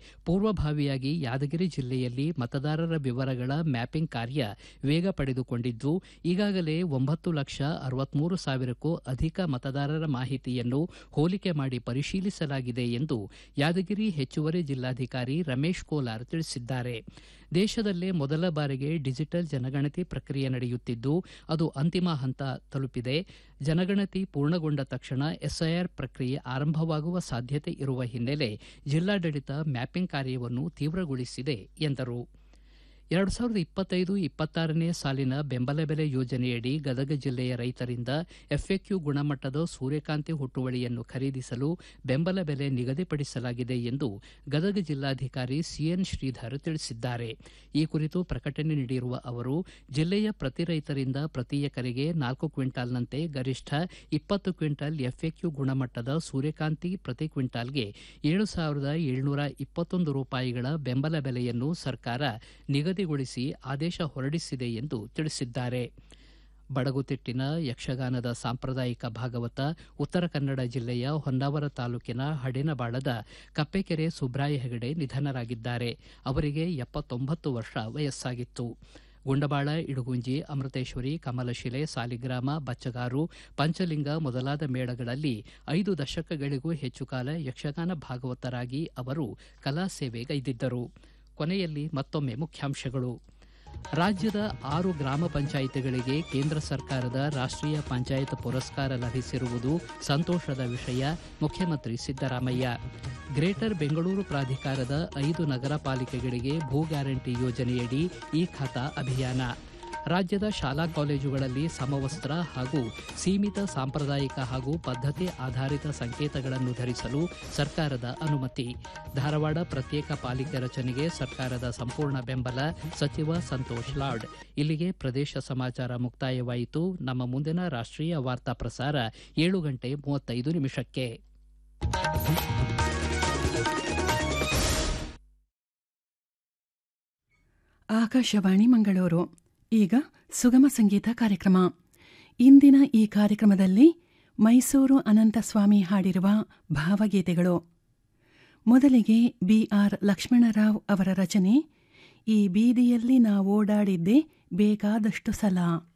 ಪೂರ್ವಭಾವಿಯಾಗಿ ಯಾದಗಿರಿ ಜಿಲ್ಲೆಯಲ್ಲಿ ಮತದಾರರ ವಿವರಗಳ ಮ್ಯಾಪಿಂಗ್ ಕಾರ್ಯ ವೇಗ ಪಡೆದುಕೊಂಡಿದ್ದು ಈಗಾಗಲೇ ಒಂಬತ್ತು ಲಕ್ಷ ಅರವತ್ಮೂರು ಸಾವಿರಕ್ಕೂ ಅಧಿಕ ಮತದಾರರ ಮಾಹಿತಿಯನ್ನು ಹೋಲಿಕೆ ಮಾಡಿ ಪರಿಶೀಲಿಸಲಾಗಿದೆ ಎಂದು ಯಾದಗಿರಿ ಹೆಚ್ಚುವರಿ ಜಿಲ್ಲಾಧಿಕಾರಿ ರಮೇಶ್ ಕೋಲಾರ್ ತಿಳಿಸಿದ್ದಾರೆ ದೇಶದಲ್ಲೇ ಮೊದಲ ಬಾರಿಗೆ ಡಿಜಿಟಲ್ ಜನಗಣತಿ ಪ್ರಕ್ರಿಯೆ ನಡೆಯುತ್ತಿದ್ದು ಅದು ಅಂತಿಮ ಹಂತ ತಲುಪಿದೆ ಜನಗಣತಿ ಪೂರ್ಣಗೊಂಡ ತಕ್ಷಣ ಎಸ್ಐಆರ್ ಪ್ರಕ್ರಿಯೆ ಆರಂಭವಾಗುವ ಸಾಧ್ಯತೆ ಇರುವ ಹಿನ್ನೆಲೆ ಜಿಲ್ಲಾಡಳಿತ ಮ್ಯಾಪಿಂಗ್ ಕಾರ್ಯವನ್ನು ತೀವ್ರಗೊಳಿಸಿದೆ ಎಂದರು ಎರಡು ಸಾವಿರದ ಇಪ್ಪತ್ತೈದು ಇಪ್ಪತ್ತಾರನೇ ಸಾಲಿನ ಬೆಂಬಲ ಬೆಲೆ ಯೋಜನೆಯಡಿ ಗದಗ ಜಿಲ್ಲೆಯ ರೈತರಿಂದ ಎಫ್ಎಕ್ಯೂ ಗುಣಮಟ್ಟದ ಸೂರ್ಯಕಾಂತಿ ಹುಟ್ಟುವಳಿಯನ್ನು ಖರೀದಿಸಲು ಬೆಂಬಲ ಬೆಲೆ ನಿಗದಿಪಡಿಸಲಾಗಿದೆ ಎಂದು ಗದಗ ಜಿಲ್ಲಾಧಿಕಾರಿ ಸಿಎನ್ ಶ್ರೀಧರ್ ತಿಳಿಸಿದ್ದಾರೆ ಈ ಕುರಿತು ಪ್ರಕಟಣೆ ನೀಡಿರುವ ಅವರು ಜಿಲ್ಲೆಯ ಪ್ರತಿ ರೈತರಿಂದ ಪ್ರತಿ ಎಕರೆಗೆ ನಾಲ್ಕು ಕ್ವಿಂಟಾಲ್ನಂತೆ ಗರಿಷ್ಠ ಇಪ್ಪತ್ತು ಕ್ವಿಂಟಾಲ್ ಎಫ್ಎಕ್ಯೂ ಗುಣಮಟ್ಟದ ಸೂರ್ಯಕಾಂತಿ ಪ್ರತಿ ಕ್ವಿಂಟಾಲ್ಗೆ ಏಳು ಸಾವಿರದ ಏಳ್ನೂರ ಇಪ್ಪತ್ತೊಂದು ರೂಪಾಯಿಗಳ ಬೆಂಬಲ ಬೆಲೆಯನ್ನು ಸರ್ಕಾರ ನಿಗದಿಗೊಳಿಸಿ ಆದೇಶ ಹೊರಡಿಸಿದೆ ಎಂದು ತಿಳಿಸಿದ್ದಾರೆ ಬಡಗುತಿಟ್ಟಿನ ಯಕ್ಷಗಾನದ ಸಾಂಪ್ರದಾಯಿಕ ಭಾಗವತ ಉತ್ತರ ಕನ್ನಡ ಜಿಲ್ಲೆಯ ಹೊನ್ನಾವರ ತಾಲೂಕಿನ ಹಡಿನಬಾಳದ ಕಪ್ಪೆಕೆರೆ ಸುಬ್ರಾಯ ಹೆಗಡೆ ನಿಧನರಾಗಿದ್ದಾರೆ ಅವರಿಗೆ ಎಪ್ಪತ್ತೊಂಬತ್ತು ವರ್ಷ ವಯಸ್ಸಾಗಿತ್ತು ಗುಂಡಬಾಳ ಇಡುಗುಂಜಿ ಅಮೃತೇಶ್ವರಿ ಕಮಲಶಿಲೆ ಸಾಲಿಗ್ರಾಮ ಬಚ್ಚಗಾರು ಪಂಚಲಿಂಗ ಮೊದಲಾದ ಮೇಳಗಳಲ್ಲಿ ಐದು ದಶಕಗಳಿಗೂ ಹೆಚ್ಚು ಕಾಲ ಯಕ್ಷಗಾನ ಭಾಗವತರಾಗಿ ಅವರು ಕಲಾ ಸೇವೆಗೈದಿದ್ದರು ಕೊನೆಯಲ್ಲಿ ಮತ್ತೊಮ್ಮೆ ಮುಖ್ಯಾಂಶಗಳು ರಾಜ್ಯದ ಆರು ಗ್ರಾಮ ಪಂಚಾಯಿತಿಗಳಿಗೆ ಕೇಂದ್ರ ಸರ್ಕಾರದ ರಾಷ್ಟೀಯ ಪಂಚಾಯತ್ ಪುರಸ್ಕಾರ ಲಭಿಸಿರುವುದು ಸಂತೋಷದ ವಿಷಯ ಮುಖ್ಯಮಂತ್ರಿ ಸಿದ್ದರಾಮಯ್ಯ ಗ್ರೇಟರ್ ಬೆಂಗಳೂರು ಪ್ರಾಧಿಕಾರದ ಐದು ನಗರ ಪಾಲಿಕೆಗಳಿಗೆ ಭೂ ಗ್ಯಾರಂಟಿ ಯೋಜನೆಯಡಿ ಈ ಖಾತಾ ಅಭಿಯಾನ ರಾಜ್ಯದ ಶಾಲಾ ಕಾಲೇಜುಗಳಲ್ಲಿ ಸಮವಸ್ತ್ರ ಹಾಗೂ ಸೀಮಿತ ಸಾಂಪ್ರದಾಯಿಕ ಹಾಗೂ ಪದ್ಧತಿ ಆಧಾರಿತ ಸಂಕೇತಗಳನ್ನು ಧರಿಸಲು ಸರ್ಕಾರದ ಅನುಮತಿ ಧಾರವಾಡ ಪ್ರತ್ಯೇಕ ಪಾಲಿಕೆ ರಚನೆಗೆ ಸರ್ಕಾರದ ಸಂಪೂರ್ಣ ಬೆಂಬಲ ಸಚಿವ ಸಂತೋಷ್ ಲಾಡ್ ಇಲ್ಲಿಗೆ ಪ್ರದೇಶ ಸಮಾಚಾರ ಮುಕ್ತಾಯವಾಯಿತು ನಮ್ಮ ಮುಂದಿನ ರಾಷ್ಟೀಯ ವಾರ್ತಾ ಪ್ರಸಾರ ಏಳು ಗಂಟೆ ಮೂವತ್ತೈದು ನಿಮಿಷಕ್ಕೆ ಆಕಾಶವಾಣಿ ಮಂಗಳೂರು ಈಗ ಸುಗಮ ಸಂಗೀತ ಕಾರ್ಯಕ್ರಮ ಇಂದಿನ ಈ ಕಾರ್ಯಕ್ರಮದಲ್ಲಿ ಮೈಸೂರು ಅನಂತಸ್ವಾಮಿ ಹಾಡಿರುವ ಭಾವಗೀತೆಗಳು ಮೊದಲಿಗೆ ಬಿ ಆರ್ ಲಕ್ಷ್ಮಣರಾವ್ ಅವರ ರಚನೆ ಈ ಬೀದಿಯಲ್ಲಿ ನಾವೋಡಾಡಿದ್ದೆ ಬೇಕಾದಷ್ಟು ಸಲ